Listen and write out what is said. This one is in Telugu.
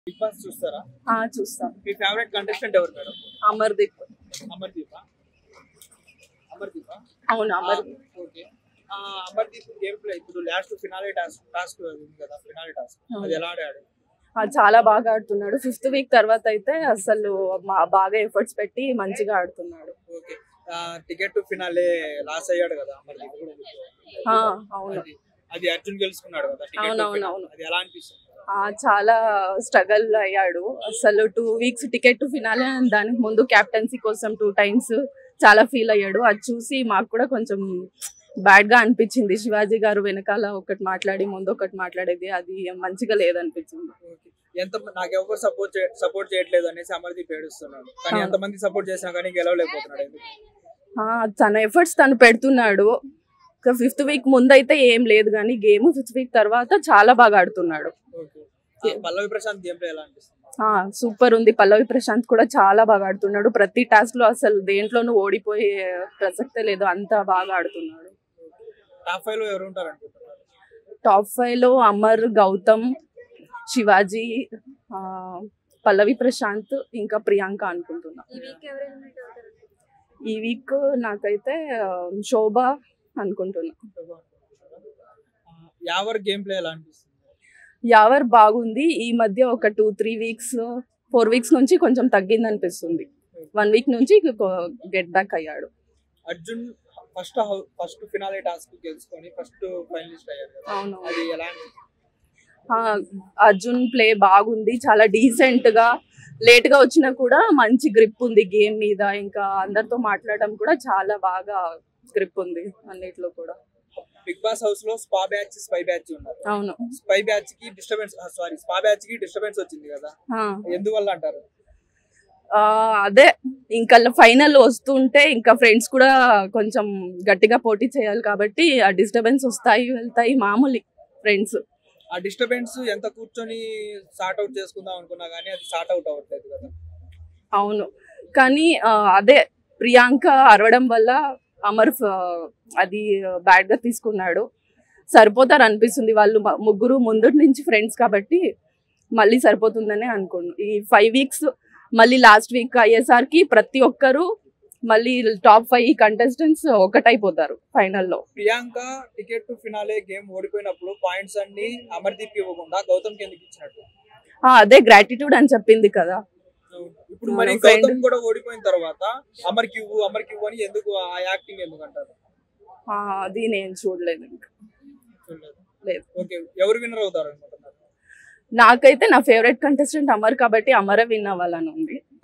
బిగ్ బాస్ చూస్తారా ఆ, చూస్తాం మీ ఫేవరెట్ కంటెస్టెంట్ ఎవరు మేడం అమర్దీప్ అమర్దీప్ అమర్దీప్ అవును Amar okay Amardeep game play ఇప్పుడు లాస్ట్ ఫినాలే టాస్క్ టాస్క్ ఉంది కదా ఫినాలే టాస్క్ అది ఎలా ఆడాడు ఆ, చాలా బాగా ఆడుతున్నాడు ఫిఫ్త్ వీక్ తర్వాత అయితే అసలు మా- బాగా ఎఫర్ట్స్ పెట్టి మంచిగా ఆడుతున్నాడు okay ticket to finale loss అయ్యాడు కదా అమర్దీప్ ఆ, అవును అది అది అర్జున్ గెలుచుకున్నాడు కదా ticket to అవునవును, finale. అవును. అది ఎలా అనిపిస్తుంది ఆ, చాలా స్ట్రగల్ అయ్యాడు అసలు two weeks ticket to finale దానికి ముందు క్యాప్టెన్సీ కోసం టూ టైమ్స్ చాలా ఫీల్ అయ్యాడు అది చూసి మాకు కూడా కొంచెం బ్యాడ్ గా అనిపించింది శివాజీ గారు వెనకాల ఒకటి మాట్లాడి ముందు ఒకటి మాట్లాడేది అది మంచిగా లేదనిపించింది ఓకే. ఎంత నాకు ఎవరు సపోర్ట్ సపోర్ట్ చేయట్లేదు అనేసి అమర్దీప్ ఏడుస్తున్నాడు కానీ అవును. ఎంతమంది సపోర్ట్ చేసినా కానీ గెలవలేకపోతున్నాడు ఎందుకు? ఆ, తన ఎఫర్ట్స్ తను పెడుతున్నాడు ఫిఫ్త్ వీక్ ముందు అయితే ఏం లేదు కానీ గేమ్ ఫిఫ్త్ వీక్ తర్వాత చాలా బాగా ఆడుతున్నాడు ఓకే ఆ, పల్లవి ప్రశాంత్ గేమ్ ప్లే ఎలా అనిపిస్తుంది సూపర్ ఉంది పల్లవి ప్రశాంత్ కూడా చాలా బాగా ఆడుతున్నాడు ప్రతి టాస్క్ లో అసలు దేంట్లోనూ ఓడిపోయే ప్రసక్తే లేదు అంత బాగా ఆడుతున్నాడు టాప్ ఫైవ్ లో ఎవరు ఉంటారు అనుకుంటున్నారు టాప్ ఫైవ్ లో అమర్ గౌతమ్ శివాజీ ఆ, పల్లవి ప్రశాంత్ ఇంకా ప్రియాంక అనుకుంటున్నా ఈ వీక్ ఎవరు ఎలిమినేట్ అవుతారు ఈ వీక్ నాకైతే ఆ, శోభ అనుకుంటున్నా ఆ, యావర్ గేమ్ ప్లే ఎలా అనిపిస్తుంది యావర్ బాగుంది ఈ మధ్య ఒక two three weeks four weeks నుంచి కొంచెం తగ్గింది అనిపిస్తుంది వన్ వీక్ నుంచి గెట్ బ్యాక్ అయ్యాడు Arjun first first finale task గెలుచుకొని ఫస్ట్ ఫైనలిస్ట్ అయ్యారు కదా అవును అది ఎలా అనిపిస్తుంది? ఆ, అర్జున్ ప్లే బాగుంది చాలా డీసెంట్ గా లేట్ గా వచ్చినా కూడా మంచి గ్రిప్ ఉంది గేమ్ మీద ఇంకా అందరితో మాట్లాడడం కూడా చాలా బాగా గ్రిప్ ఉంది అన్నిట్లో కూడా బిగ్ బాస్ హౌస్ లో స్పా బ్యాచ్ స్పై బ్యాచ్ ఉన్నారు అవును స్పై బ్యాచ్ కి డిస్టర్బెన్స్ సారీ స్పా బ్యాచ్ కి డిస్టర్బెన్స్ వచ్చింది కదా ఆ, ఎందువల్ల అంటారు ఆ, అదే ఇంకా ఫైనల్ వస్తుంటే ఇంకా ఫ్రెండ్స్ కూడా కొంచెం గట్టిగా పోటీ చేయాలి కాబట్టి ఆ డిస్టర్బెన్స్ వస్తాయి వెళ్తాయి మామూలు ఫ్రెండ్స్ ఆ డిస్టర్బెన్స్ ఎంత కూర్చొని సార్ట్ అవుట్ చేసుకుందాం అనుకున్నా కానీ అది సార్ట్ అవుట్ అవ్వట్లేదు కదా అవును కానీ ఆ, అదే ప్రియాంక అరవడం వల్ల అమర్ ఫ- అది బ్యాడ్ గా తీసుకున్నాడు సరిపోతారు అనిపిస్తుంది వాళ్ళు మ- ముగ్గురు ముందు నుంచి ఫ్రెండ్స్ కాబట్టి మళ్ళీ సరిపోతుందని అనుకున్నాను ఈ ఫైవ్ వీక్స్ మళ్ళీ లాస్ట్ వీక్ అయ్యేసరికి ప్రతి ఒక్కరు మళ్ళీ టాప్ ఫైవ్ కంటెస్టెంట్స్ ఒకటైపోతారు ఫైనల్లో Priyanka ticket to finale game ఓడిపోయినప్పుడు పాయింట్స్ అన్ని అమర్దీప్ ఇవ్వకుండా గౌతమ్ కి ఎందుకు ఇచ్చినట్టు అదే గ్రాటిట్యూడ్ అని చెప్పింది కదా ఇప్పుడు మరి అవును, friend. గౌతమ్ కూడా ఓడిపోయిన తర్వాత అమర్ ఇవ్వు అమర్ ఇవ్వు అని ఎందుకు ఆ యాక్టింగ్ ఎందుకు అంటారు ఆ, అది నేను చూడలేదు ఇంకా లేదు. ఓకే ఎవరు విన్నర్ అవుతారు అనుకుంటున్నారు నాకైతే నా ఫేవరెట్ కంటెస్టెంట్ అమర్ కాబట్టి అమరే విన్ అవ్వాలని ఉంది